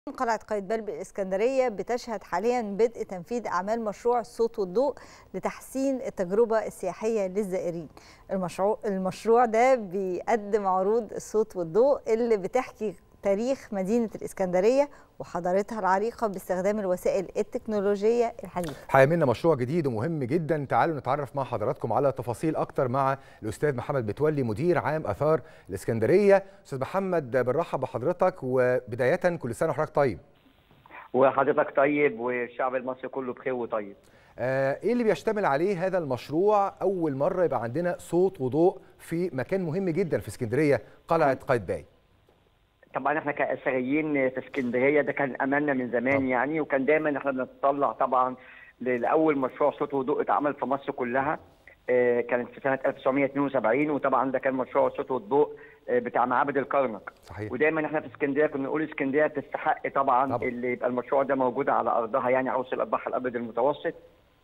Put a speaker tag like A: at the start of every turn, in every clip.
A: قلعة قايتبال بالإسكندرية بتشهد حاليا بدء تنفيذ أعمال مشروع الصوت والضوء لتحسين التجربة السياحية للزائرين المشروع, المشروع ده بيقدم عروض الصوت والضوء اللي بتحكي تاريخ مدينة الإسكندرية وحضارتها العريقة باستخدام الوسائل التكنولوجية الحديثة
B: حيعملنا مشروع جديد ومهم جدا تعالوا نتعرف مع حضراتكم على تفاصيل أكتر مع الأستاذ محمد بتولي مدير عام أثار الإسكندرية أستاذ محمد بنرحب بحضرتك وبداية كل سنة وحضرتك طيب
C: وحضرتك طيب والشعب المصري كله بخير وطيب
B: آه ايه اللي بيشتمل عليه هذا المشروع اول مره يبقى عندنا صوت وضوء في مكان مهم جدا في اسكندريه قلعه قايتباي
C: طبعا احنا كاثريين في اسكندريه ده كان املنا من زمان يعني وكان دايما احنا بنتطلع طبعا لاول مشروع صوت وضوء اتعمل في مصر كلها آه كانت في سنه 1972 وطبعا ده كان مشروع صوت والضوء آه بتاع معابد الكرنك
B: صحيح
C: ودايما احنا في اسكندريه كنا نقول اسكندريه تستحق طبعا,
B: طبعا.
C: اللي يبقى المشروع ده موجود على ارضها يعني عروس البحر الابيض المتوسط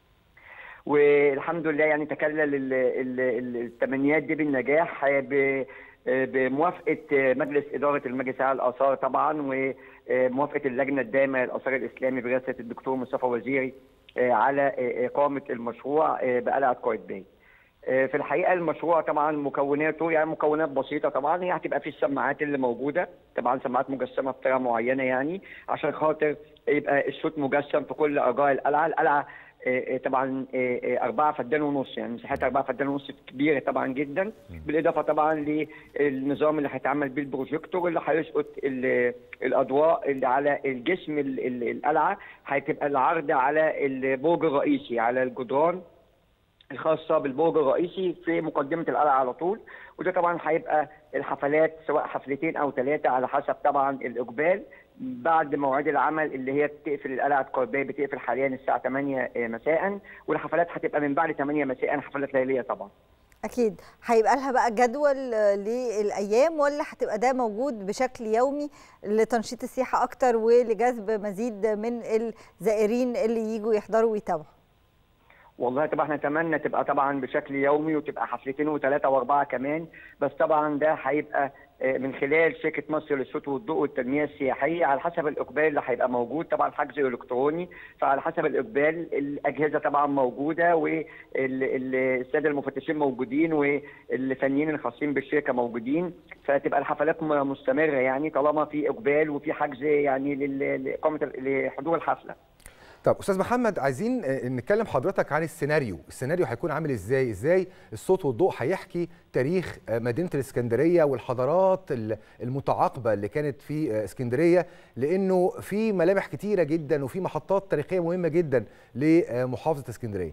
C: والحمد لله يعني تكلل التمنيات دي بالنجاح ب بموافقه مجلس اداره المجلس الاعلى للاثار طبعا وموافقه اللجنه الدائمه للاثار الاسلامي برئاسه الدكتور مصطفى وزيري على اقامه المشروع بقلعه قايتباي. في الحقيقه المشروع طبعا مكوناته يعني مكونات بسيطه طبعا هي هتبقى في السماعات اللي موجوده طبعا سماعات مجسمه بطريقه معينه يعني عشان خاطر يبقى الصوت مجسم في كل ارجاء القلعه، القلعه طبعا أربعة فدان ونص يعني مساحتها أربعة فدان ونص كبيرة طبعا جدا بالإضافة طبعا للنظام اللي هيتعمل بيه البروجيكتور اللي هيسقط الأضواء اللي على الجسم القلعة هتبقى العرض على البرج الرئيسي على الجدران الخاصة بالبرج الرئيسي في مقدمة القلعة على طول وده طبعا هيبقى الحفلات سواء حفلتين أو ثلاثة على حسب طبعا الإقبال بعد مواعيد العمل اللي هي بتقفل القلعه قايتباي بتقفل حاليا الساعه 8 مساء والحفلات هتبقى من بعد 8 مساء حفلات ليليه طبعا.
A: اكيد هيبقى لها بقى جدول للايام ولا هتبقى ده موجود بشكل يومي لتنشيط السياحه اكتر ولجذب مزيد من الزائرين اللي يجوا يحضروا ويتابعوا؟
C: والله طبعا احنا نتمنى تبقى طبعا بشكل يومي وتبقى حفلتين وثلاثه واربعه كمان بس طبعا ده هيبقى من خلال شركه مصر للصوت والضوء والتنميه السياحيه على حسب الاقبال اللي هيبقى موجود طبعا حجز الكتروني فعلى حسب الاقبال الاجهزه طبعا موجوده والساده المفتشين موجودين والفنيين الخاصين بالشركه موجودين فتبقى الحفلات مستمره يعني طالما في اقبال وفي حجز يعني لاقامه لحضور الحفله.
B: طب استاذ محمد عايزين نتكلم حضرتك عن السيناريو السيناريو هيكون عامل ازاي ازاي الصوت والضوء هيحكي تاريخ مدينه الاسكندريه والحضارات المتعاقبه اللي كانت في اسكندريه لانه في ملامح كتيره جدا وفي محطات تاريخيه مهمه جدا لمحافظه اسكندريه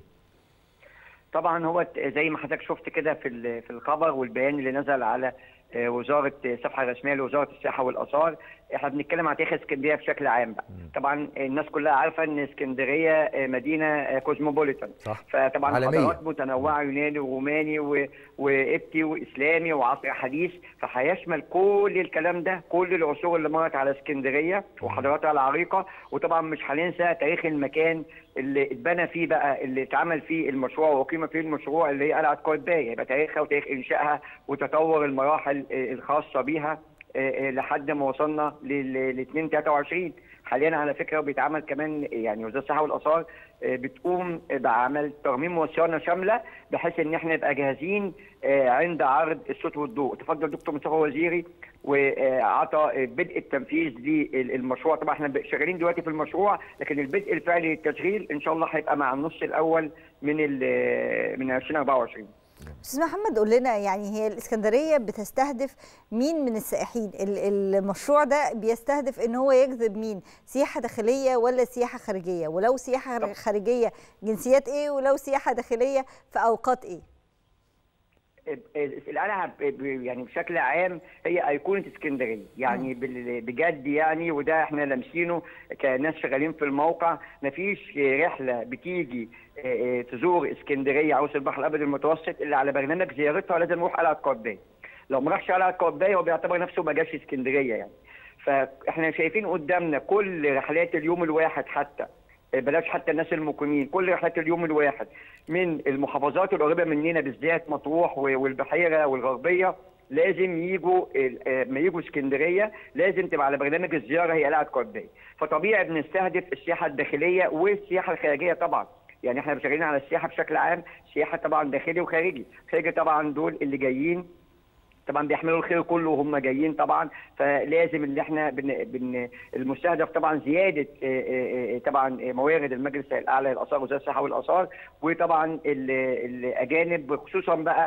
C: طبعا هو زي ما حضرتك شفت كده في في الخبر والبيان اللي نزل على وزاره الصفحه الرسميه لوزاره السياحه والاثار احنا بنتكلم عن تاريخ اسكندريه بشكل عام بقى طبعا الناس كلها عارفه ان اسكندريه مدينه كوزموبوليتان
B: صح.
C: فطبعا
B: عالمية.
C: حضارات متنوعه يوناني وروماني وقبطي واسلامي وعصر حديث فهيشمل كل الكلام ده كل العصور اللي مرت على اسكندريه وحضاراتها العريقه وطبعا مش هننسى تاريخ المكان اللي اتبنى فيه بقى اللي اتعمل فيه المشروع واقيم فيه المشروع اللي هي قلعه قايتباي يبقى تاريخها وتاريخ انشائها وتطور المراحل الخاصه بيها لحد ما وصلنا ل 2 23 حاليا على فكره بيتعمل كمان يعني وزاره السياحه والاثار بتقوم بعمل ترميم وصيانه شامله بحيث ان احنا نبقى جاهزين عند عرض الصوت والضوء تفضل دكتور مصطفى وزيري وعطى بدء التنفيذ للمشروع طبعا احنا شغالين دلوقتي في المشروع لكن البدء الفعلي للتشغيل ان شاء الله هيبقى مع النص الاول من من 2024
A: استاذ محمد قول لنا يعني هي الاسكندريه بتستهدف مين من السائحين المشروع ده بيستهدف ان هو يجذب مين سياحه داخليه ولا سياحه خارجيه ولو سياحه خارجيه جنسيات ايه ولو سياحه داخليه في اوقات ايه
C: القلعه يعني بشكل عام هي ايقونه اسكندريه يعني بجد يعني وده احنا لامسينه كناس شغالين في الموقع مفيش رحله بتيجي تزور اسكندريه عروس البحر الابيض المتوسط اللي على برنامج زيارتها لازم يروح قلعه قايتباي لو ما راحش قلعه قايتباي هو بيعتبر نفسه ما جاش اسكندريه يعني فاحنا شايفين قدامنا كل رحلات اليوم الواحد حتى بلاش حتى الناس المقيمين كل رحلات اليوم الواحد من المحافظات القريبه مننا بالذات مطروح والبحيره والغربيه لازم يجوا لما يجوا اسكندريه لازم تبقى على برنامج الزياره هي قلعه قايتباي فطبيعي بنستهدف السياحه الداخليه والسياحه الخارجيه طبعا يعني احنا شغالين على السياحه بشكل عام سياحه طبعا داخلي وخارجي خارجي طبعا دول اللي جايين طبعا بيحملوا الخير كله وهم جايين طبعا فلازم اللي احنا بن بن المستهدف طبعا زياده طبعا موارد المجلس الاعلى للاثار وزاره السياحه والاثار وطبعا الاجانب خصوصا بقى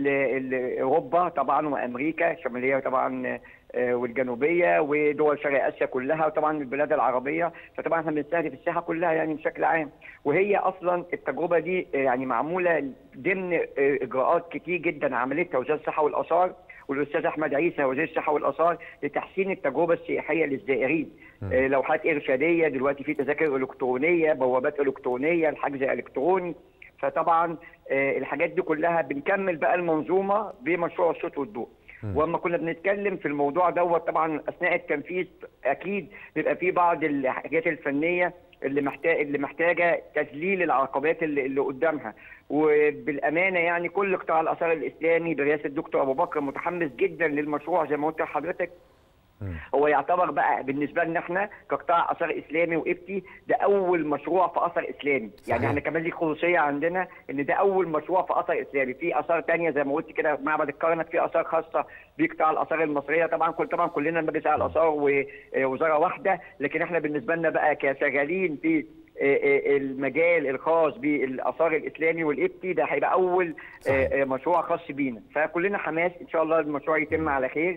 C: اوروبا طبعا وامريكا الشماليه طبعا والجنوبيه ودول شرق اسيا كلها وطبعا البلاد العربيه فطبعا احنا بنستهدف السياحه كلها يعني بشكل عام وهي اصلا التجربه دي يعني معموله ضمن اجراءات كتير جدا عملتها وزاره الصحه والاثار والاستاذ احمد عيسى وزير الصحه والاثار لتحسين التجربه السياحيه للزائرين آه لوحات ارشاديه دلوقتي في تذاكر الكترونيه بوابات الكترونيه الحجز الكتروني فطبعا آه الحاجات دي كلها بنكمل بقى المنظومه بمشروع الصوت والضوء واما كنا بنتكلم في الموضوع دوت طبعا اثناء التنفيذ اكيد بيبقى في بعض الحاجات الفنيه اللي محتاج اللي محتاجه تذليل العقبات اللي, اللي قدامها وبالامانه يعني كل قطاع الاثار الاسلامي برئاسه الدكتور ابو بكر متحمس جدا للمشروع زي ما قلت لحضرتك هو يعتبر بقى بالنسبه لنا احنا كقطاع اثار اسلامي وابتي ده اول مشروع في اثر اسلامي صحيح. يعني احنا كمان دي خصوصيه عندنا ان ده اول مشروع في اثر اسلامي في اثار ثانيه زي ما قلت كده معبد الكرنك في اثار خاصه بقطاع الاثار المصريه طبعا كل طبعا كلنا مجلس الاثار ووزاره واحده لكن احنا بالنسبه لنا بقى كشغالين في المجال الخاص بالاثار الاسلامي والابتي ده هيبقى اول صحيح. مشروع خاص بينا فكلنا حماس ان شاء الله المشروع يتم على خير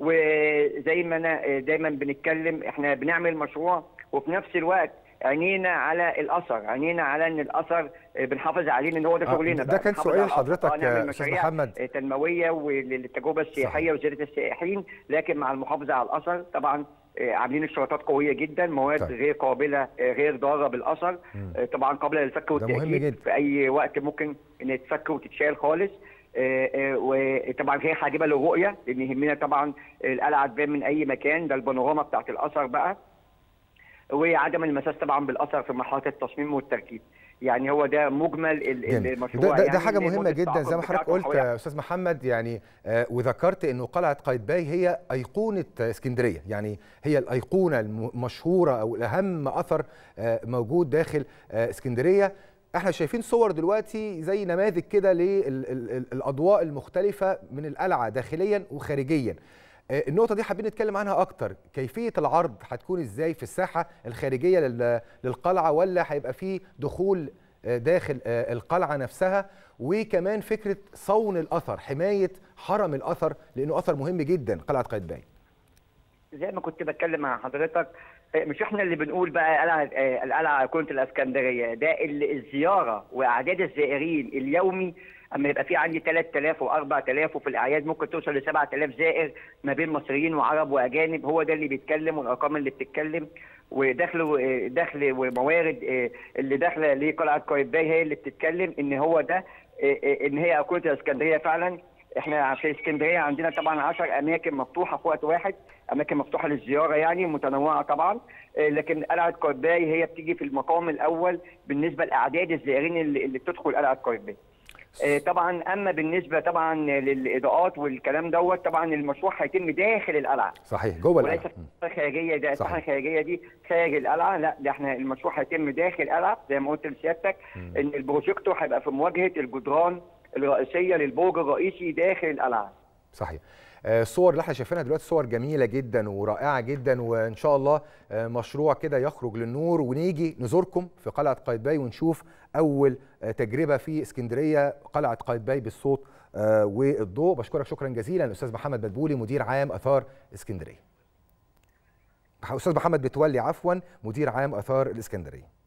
C: وزي ما انا دايما بنتكلم احنا بنعمل مشروع وفي نفس الوقت عينينا على الاثر عينينا على ان الاثر بنحافظ عليه لان هو ده شغلنا
B: ده كان سؤال حضرتك يا استاذ محمد
C: تنمويه وللتجربه السياحيه وزياده السائحين لكن مع المحافظه على الاثر طبعا عاملين اشتراطات قويه جدا مواد طيب. غير قابله غير ضاره بالاثر مم. طبعا قابله للفك والتاكيد في اي وقت ممكن ان تتفك وتتشال خالص وطبعا هي حاجبه للرؤيه لان يهمنا طبعا القلعه تبان من اي مكان ده البانوراما بتاعت الاثر بقى وعدم المساس طبعا بالاثر في مرحله التصميم والتركيب يعني هو ده مجمل المشروع
B: ده, ده,
C: يعني
B: ده حاجه مهمه جدا زي ما حضرتك قلت يا استاذ محمد يعني آه وذكرت انه قلعه قايتباي هي ايقونه اسكندريه يعني هي الايقونه المشهوره او الاهم اثر آه موجود داخل آه اسكندريه احنا شايفين صور دلوقتي زي نماذج كده للاضواء المختلفه من القلعه داخليا وخارجيا النقطة دي حابين نتكلم عنها أكتر، كيفية العرض هتكون إزاي في الساحة الخارجية للقلعة ولا هيبقى في دخول داخل القلعة نفسها وكمان فكرة صون الأثر، حماية حرم الأثر لأنه أثر مهم جدا قلعة قايتباي.
C: زي ما كنت بتكلم مع حضرتك مش احنا اللي بنقول بقى قلعه القلعه ايقونه الاسكندريه ده الزياره واعداد الزائرين اليومي اما يبقى في عندي 3000 و4000 وفي الاعياد ممكن توصل ل 7000 زائر ما بين مصريين وعرب واجانب هو ده اللي بيتكلم والارقام اللي بتتكلم ودخل دخل وموارد اللي داخله لقلعه قايتباي هي اللي بتتكلم ان هو ده ان هي ايقونه الاسكندريه فعلا احنا في اسكندريه عندنا طبعا 10 اماكن مفتوحه في وقت واحد اماكن مفتوحه للزياره يعني متنوعه طبعا لكن قلعه قايتباي هي بتيجي في المقام الاول بالنسبه لاعداد الزائرين اللي, اللي بتدخل قلعه قايتباي طبعا اما بالنسبه طبعا للاضاءات والكلام دوت طبعا المشروع هيتم داخل القلعه
B: صحيح جوه القلعه
C: وليس الخارجيه ده الساحه الخارجيه دي خارج القلعه لا ده احنا المشروع هيتم داخل القلعه زي ما قلت لسيادتك ان البروجيكتور هيبقى في مواجهه الجدران الرئيسيه للبرج الرئيسي داخل القلعه
B: صحيح الصور اللي احنا شايفينها دلوقتي صور جميله جدا ورائعه جدا وان شاء الله مشروع كده يخرج للنور ونيجي نزوركم في قلعه قايتباي ونشوف اول تجربه في اسكندريه قلعه قايتباي بالصوت والضوء بشكرك شكرا جزيلا الاستاذ محمد مدبولي مدير عام اثار اسكندريه استاذ محمد بتولي عفوا مدير عام اثار الاسكندريه